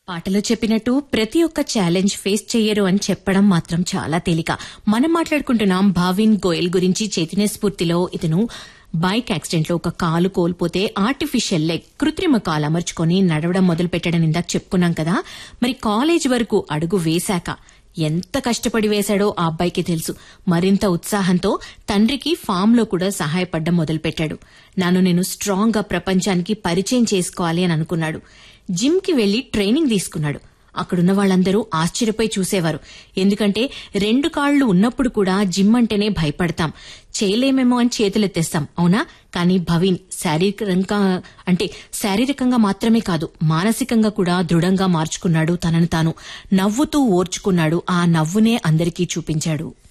పాటలో చెప్పినట్టు ప్రతి ఒక్క ఛాలెంజ్ ఫేస్ చెయ్యరు అని చెప్పడం మాత్రం చాలా తేలిక మనం మాట్లాడుకుంటున్నాం భావిన్ గోయల్ గురించి చైతన్య స్ఫూర్తిలో ఇతను బైక్ యాక్సిడెంట్ లో ఒక కాలు కోల్పోతే ఆర్టిఫిషియల్ లెగ్ కృత్రిమ కాలు అమర్చుకొని నడవడం మొదలు పెట్టడం ఇందాక చెప్పుకున్నాం కదా మరి కాలేజ్ వరకు అడుగు వేశాక ఎంత కష్టపడి వేశాడో ఆ అబ్బాయికి తెలుసు మరింత ఉత్సాహంతో తండ్రికి ఫామ్ లో కూడా సహాయపడ్డం మొదలుపెట్టాడు నన్ను నేను స్ట్రాంగ్ గా ప్రపంచానికి పరిచయం చేసుకోవాలి అని అనుకున్నాడు జిమ్ కి వెళ్లి ట్రైనింగ్ తీసుకున్నాడు అక్కడున్న వాళ్ళందరూ ఆశ్చర్యపోయి చూసేవారు ఎందుకంటే రెండు కాళ్లు ఉన్నప్పుడు కూడా జిమ్ అంటేనే భయపడతాం చేయలేమేమో అని చేతులెత్తేస్తాం అవునా కానీ భవీన్ శారీరకంగా అంటే శారీరకంగా మాత్రమే కాదు మానసికంగా కూడా దృఢంగా మార్చుకున్నాడు తనను తాను నవ్వుతూ ఓర్చుకున్నాడు ఆ నవ్వునే అందరికీ చూపించాడు